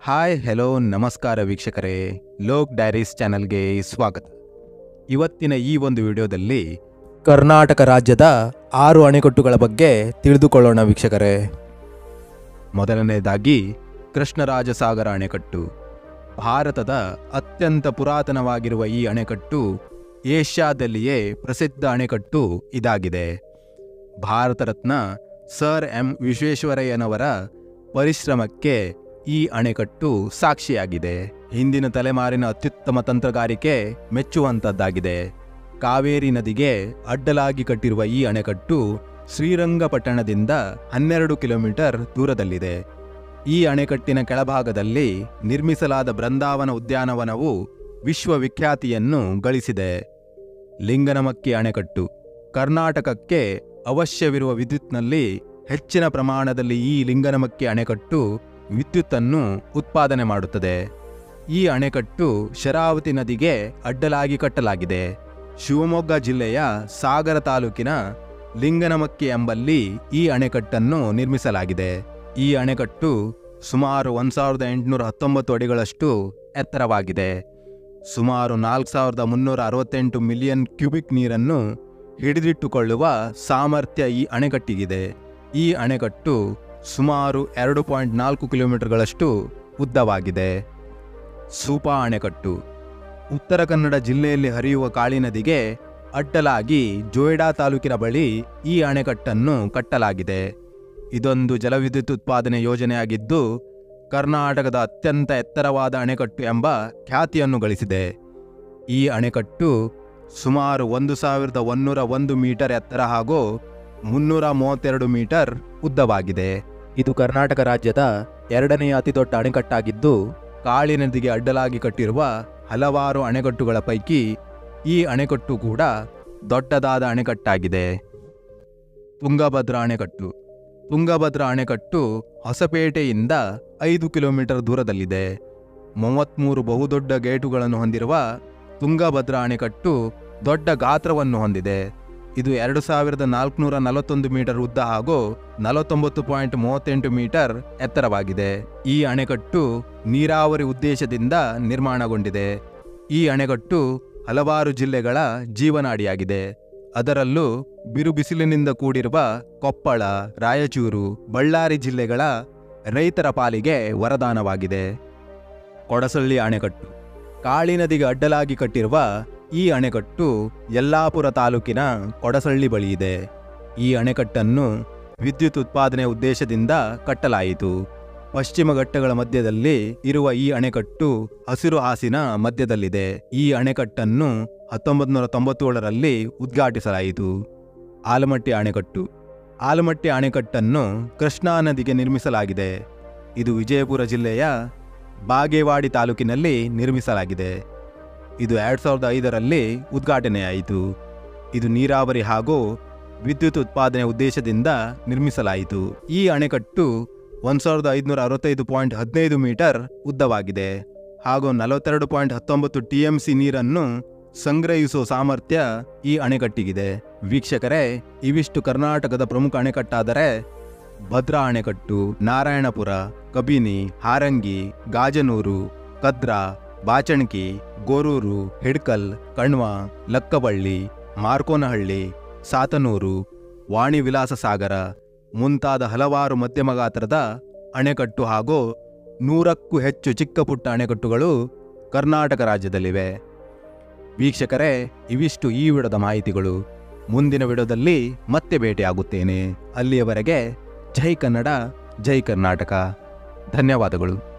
hi hello ನಮಸ್ಕಾರ ವೀಕ್ಷಕರೇ Lok diaries ಚಾನಲ್ಗೆ ಸ್ವಾಗತ ಇವತ್ತಿನ ಈ ಒಂದು ವಿಡಿಯೋದಲ್ಲಿ ಕರ್ನಾಟಕ ರಾಜ್ಯದ ಆರು ಅಣೆಕಟ್ಟುಗಳ ಬಗ್ಗೆ ತಿಳಿದುಕೊಳ್ಳೋಣ ವೀಕ್ಷಕರೇ ಮೊದಲನೆಯದಾಗಿ ಕೃಷ್ಣರಾಜಸಾಗರ ಅಣೆಕಟ್ಟು ಭಾರತದ ಅತ್ಯಂತ ಪುರಾತನವಾಗಿರುವ ಈ ಅಣೆಕಟ್ಟು ಏಷ್ಯಾದಲ್ಲಿಯೇ ಪ್ರಸಿದ್ಧ ಅಣೆಕಟ್ಟು ಇದಾಗಿದೆ ಭಾರತ ರತ್ನ ಸರ್ ಎಂ ವಿಶ್ವೇಶ್ವರಯ್ಯನವರ ಪರಿಶ್ರಮಕ್ಕೆ ಈ ಅಣೆಕಟ್ಟು ಸಾಕ್ಷಿಯಾಗಿದೆ ಹಿಂದಿನ ತಲೆಮಾರಿನ ಅತ್ಯುತ್ತಮ ತಂತ್ರಗಾರಿಕೆ ಮೆಚ್ಚುವಂತದ್ದಾಗಿದೆ ಕಾವೇರಿ ನದಿಗೆ ಅಡ್ಡಲಾಗಿ ಕಟ್ಟಿರುವ ಈ ಅಣೆಕಟ್ಟು ಶ್ರೀರಂಗಪಟ್ಟಣದಿಂದ ಹನ್ನೆರಡು ಕಿಲೋಮೀಟರ್ ದೂರದಲ್ಲಿದೆ ಈ ಅಣೆಕಟ್ಟಿನ ಕೆಳಭಾಗದಲ್ಲಿ ನಿರ್ಮಿಸಲಾದ ಬೃಂದಾವನ ಉದ್ಯಾನವನವು ವಿಶ್ವವಿಖ್ಯಾತಿಯನ್ನು ಗಳಿಸಿದೆ ಲಿಂಗನಮಕ್ಕಿ ಅಣೆಕಟ್ಟು ಕರ್ನಾಟಕಕ್ಕೆ ಅವಶ್ಯವಿರುವ ವಿದ್ಯುತ್ನಲ್ಲಿ ಹೆಚ್ಚಿನ ಪ್ರಮಾಣದಲ್ಲಿ ಈ ಲಿಂಗನಮಕ್ಕಿ ಅಣೆಕಟ್ಟು ವಿದ್ಯುತ್ತನ್ನು ಉತ್ಪಾದನೆ ಮಾಡುತ್ತದೆ ಈ ಅಣೆಕಟ್ಟು ಶರಾವತಿ ನದಿಗೆ ಅಡ್ಡಲಾಗಿ ಕಟ್ಟಲಾಗಿದೆ ಶಿವಮೊಗ್ಗ ಜಿಲ್ಲೆಯ ಸಾಗರ ತಾಲೂಕಿನ ಲಿಂಗನಮಕ್ಕಿ ಎಂಬಲ್ಲಿ ಈ ಅಣೆಕಟ್ಟನ್ನು ನಿರ್ಮಿಸಲಾಗಿದೆ ಈ ಅಣೆಕಟ್ಟು ಸುಮಾರು ಒಂದು ಸಾವಿರದ ಎಂಟುನೂರ ಹತ್ತೊಂಬತ್ತು ಅಡಿಗಳಷ್ಟು ಎತ್ತರವಾಗಿದೆ ಸುಮಾರು ನಾಲ್ಕು ಸಾವಿರದ ಮುನ್ನೂರ ಅರವತ್ತೆಂಟು ಮಿಲಿಯನ್ ಕ್ಯೂಬಿಕ್ ನೀರನ್ನು ಹಿಡಿದಿಟ್ಟುಕೊಳ್ಳುವ ಸಾಮರ್ಥ್ಯ ಈ ಅಣೆಕಟ್ಟಿಗಿದೆ ಈ ಅಣೆಕಟ್ಟು ಸುಮಾರು ಎರಡು ಪಾಯಿಂಟ್ ನಾಲ್ಕು ಕಿಲೋಮೀಟರ್ಗಳಷ್ಟು ಉದ್ದವಾಗಿದೆ ಸೂಪಾ ಅಣೆಕಟ್ಟು ಉತ್ತರ ಕನ್ನಡ ಜಿಲ್ಲೆಯಲ್ಲಿ ಹರಿಯುವ ಕಾಳಿ ನದಿಗೆ ಅಡ್ಡಲಾಗಿ ಜೋಯಿಡಾ ತಾಲೂಕಿನ ಬಳಿ ಈ ಅಣೆಕಟ್ಟನ್ನು ಕಟ್ಟಲಾಗಿದೆ ಇದೊಂದು ಜಲವಿದ್ಯುತ್ ಉತ್ಪಾದನೆ ಯೋಜನೆಯಾಗಿದ್ದು ಕರ್ನಾಟಕದ ಅತ್ಯಂತ ಎತ್ತರವಾದ ಅಣೆಕಟ್ಟು ಎಂಬ ಖ್ಯಾತಿಯನ್ನು ಗಳಿಸಿದೆ ಈ ಅಣೆಕಟ್ಟು ಸುಮಾರು ಒಂದು ಸಾವಿರದ ಒಂದೂರ ಒಂದು ಮೀಟರ್ ಎತ್ತರ ಹಾಗೂ ಮುನ್ನೂರ ಮೂವತ್ತೆರಡು ಮೀಟರ್ ಉದ್ದವಾಗಿದೆ ಇದು ಕರ್ನಾಟಕ ರಾಜ್ಯದ ಎರಡನೆಯ ಅತಿದೊಡ್ಡ ಅಣೆಕಟ್ಟಾಗಿದ್ದು ಕಾಳಿ ನದಿಗೆ ಅಡ್ಡಲಾಗಿ ಕಟ್ಟಿರುವ ಹಲವಾರು ಅಣೆಕಟ್ಟುಗಳ ಪೈಕಿ ಈ ಅಣೆಕಟ್ಟು ಕೂಡ ದೊಡ್ಡದಾದ ಅಣೆಕಟ್ಟಾಗಿದೆ ತುಂಗಭದ್ರಾ ಅಣೆಕಟ್ಟು ತುಂಗಭದ್ರಾ ಅಣೆಕಟ್ಟು ಹೊಸಪೇಟೆಯಿಂದ ಐದು ಕಿಲೋಮೀಟರ್ ದೂರದಲ್ಲಿದೆ ಮೂವತ್ತ್ಮೂರು ಬಹುದೊಡ್ಡ ಗೇಟುಗಳನ್ನು ಹೊಂದಿರುವ ತುಂಗಭದ್ರಾ ಅಣೆಕಟ್ಟು ದೊಡ್ಡ ಗಾತ್ರವನ್ನು ಹೊಂದಿದೆ ಇದು ಎರಡು ಸಾವಿರದ ನಾಲ್ಕುನೂರ ನಲವತ್ತೊಂದು ಮೀಟರ್ ಉದ್ದ ಹಾಗೂ ನಲವತ್ತೊಂಬತ್ತು ಪಾಯಿಂಟ್ ಮೂವತ್ತೆಂಟು ಮೀಟರ್ ಎತ್ತರವಾಗಿದೆ ಈ ಅಣೆಕಟ್ಟು ನೀರಾವರಿ ಉದ್ದೇಶದಿಂದ ನಿರ್ಮಾಣಗೊಂಡಿದೆ ಈ ಅಣೆಕಟ್ಟು ಹಲವಾರು ಜಿಲ್ಲೆಗಳ ಜೀವನಾಡಿಯಾಗಿದೆ ಅದರಲ್ಲೂ ಬಿರುಬಿಸಿಲಿನಿಂದ ಕೂಡಿರುವ ಕೊಪ್ಪಳ ರಾಯಚೂರು ಬಳ್ಳಾರಿ ಜಿಲ್ಲೆಗಳ ರೈತರ ಪಾಲಿಗೆ ವರದಾನವಾಗಿದೆ ಕೊಡಸಳ್ಳಿ ಅಣೆಕಟ್ಟು ಕಾಳಿ ನದಿಗೆ ಅಡ್ಡಲಾಗಿ ಕಟ್ಟಿರುವ ಈ ಅಣೆಕಟ್ಟು ಯಲ್ಲಾಪುರ ತಾಲೂಕಿನ ಕೊಡಸಳ್ಳಿ ಬಳಿ ಇದೆ ಈ ಅಣೆಕಟ್ಟನ್ನು ವಿದ್ಯುತ್ ಉತ್ಪಾದನೆ ಉದ್ದೇಶದಿಂದ ಕಟ್ಟಲಾಯಿತು ಪಶ್ಚಿಮ ಘಟ್ಟಗಳ ಮಧ್ಯದಲ್ಲಿ ಇರುವ ಈ ಅಣೆಕಟ್ಟು ಹಸಿರು ಹಾಸಿನ ಮಧ್ಯದಲ್ಲಿದೆ ಈ ಅಣೆಕಟ್ಟನ್ನು ಹತ್ತೊಂಬತ್ತು ನೂರ ತೊಂಬತ್ತೇಳರಲ್ಲಿ ಉದ್ಘಾಟಿಸಲಾಯಿತು ಆಲಮಟ್ಟಿ ಅಣೆಕಟ್ಟು ಆಲಮಟ್ಟಿ ಅಣೆಕಟ್ಟನ್ನು ಕೃಷ್ಣಾ ನದಿಗೆ ನಿರ್ಮಿಸಲಾಗಿದೆ ಇದು ವಿಜಯಪುರ ಜಿಲ್ಲೆಯ ಬಾಗೇವಾಡಿ ತಾಲೂಕಿನಲ್ಲಿ ನಿರ್ಮಿಸಲಾಗಿದೆ ಇದು ಎರಡ್ ಸಾವಿರದ ಐದರಲ್ಲಿ ಉದ್ಘಾಟನೆಯಾಯಿತು ಇದು ನೀರಾವರಿ ಹಾಗೂ ವಿದ್ಯುತ್ ಉತ್ಪಾದನೆ ಉದ್ದೇಶದಿಂದ ನಿರ್ಮಿಸಲಾಯಿತು ಈ ಅಣೆಕಟ್ಟು ಒಂದು ಸಾವಿರದ ಐದುನೂರ ಅರವತ್ತೈದು ಪಾಯಿಂಟ್ ಹದಿನೈದು ಮೀಟರ್ ಉದ್ದವಾಗಿದೆ ಹಾಗೂ ನಲವತ್ತೆರಡು ಪಾಯಿಂಟ್ ಹತ್ತೊಂಬತ್ತು ಟಿ ಎಂ ಸಿ ನೀರನ್ನು ಸಂಗ್ರಹಿಸುವ ಸಾಮರ್ಥ್ಯ ಈ ಅಣೆಕಟ್ಟಿಗಿದೆ ವೀಕ್ಷಕರೇ ಇವಿಷ್ಟು ಕರ್ನಾಟಕದ ಪ್ರಮುಖ ಅಣೆಕಟ್ಟಾದರೆ ಭದ್ರಾ ಅಣೆಕಟ್ಟು ನಾರಾಯಣಪುರ ಕಬಿನಿ ಹಾರಂಗಿ ಗಾಜನೂರು ಕದ್ರಾ ಬಾಚಣಕಿ ಗೋರೂರು ಹಿಡ್ಕಲ್ ಕಣ್ವ ಲಕ್ಕಬಳ್ಳಿ ಮಾರ್ಕೋನಹಳ್ಳಿ ಸಾತನೂರು ವಾಣಿ ವಿಲಾಸ ಸಾಗರ ಮುಂತಾದ ಹಲವಾರು ಮಧ್ಯಮ ಗಾತ್ರದ ಅಣೆಕಟ್ಟು ಹಾಗೂ ನೂರಕ್ಕೂ ಹೆಚ್ಚು ಚಿಕ್ಕ ಪುಟ್ಟ ಅಣೆಕಟ್ಟುಗಳು ಕರ್ನಾಟಕ ರಾಜ್ಯದಲ್ಲಿವೆ ವೀಕ್ಷಕರೇ ಇವಿಷ್ಟು ಈ ವಿಡದ ಮಾಹಿತಿಗಳು ಮುಂದಿನ ವಿಡಿಯೋದಲ್ಲಿ ಮತ್ತೆ ಭೇಟಿಯಾಗುತ್ತೇನೆ ಅಲ್ಲಿಯವರೆಗೆ ಜೈ ಕನ್ನಡ ಜೈ ಕರ್ನಾಟಕ ಧನ್ಯವಾದಗಳು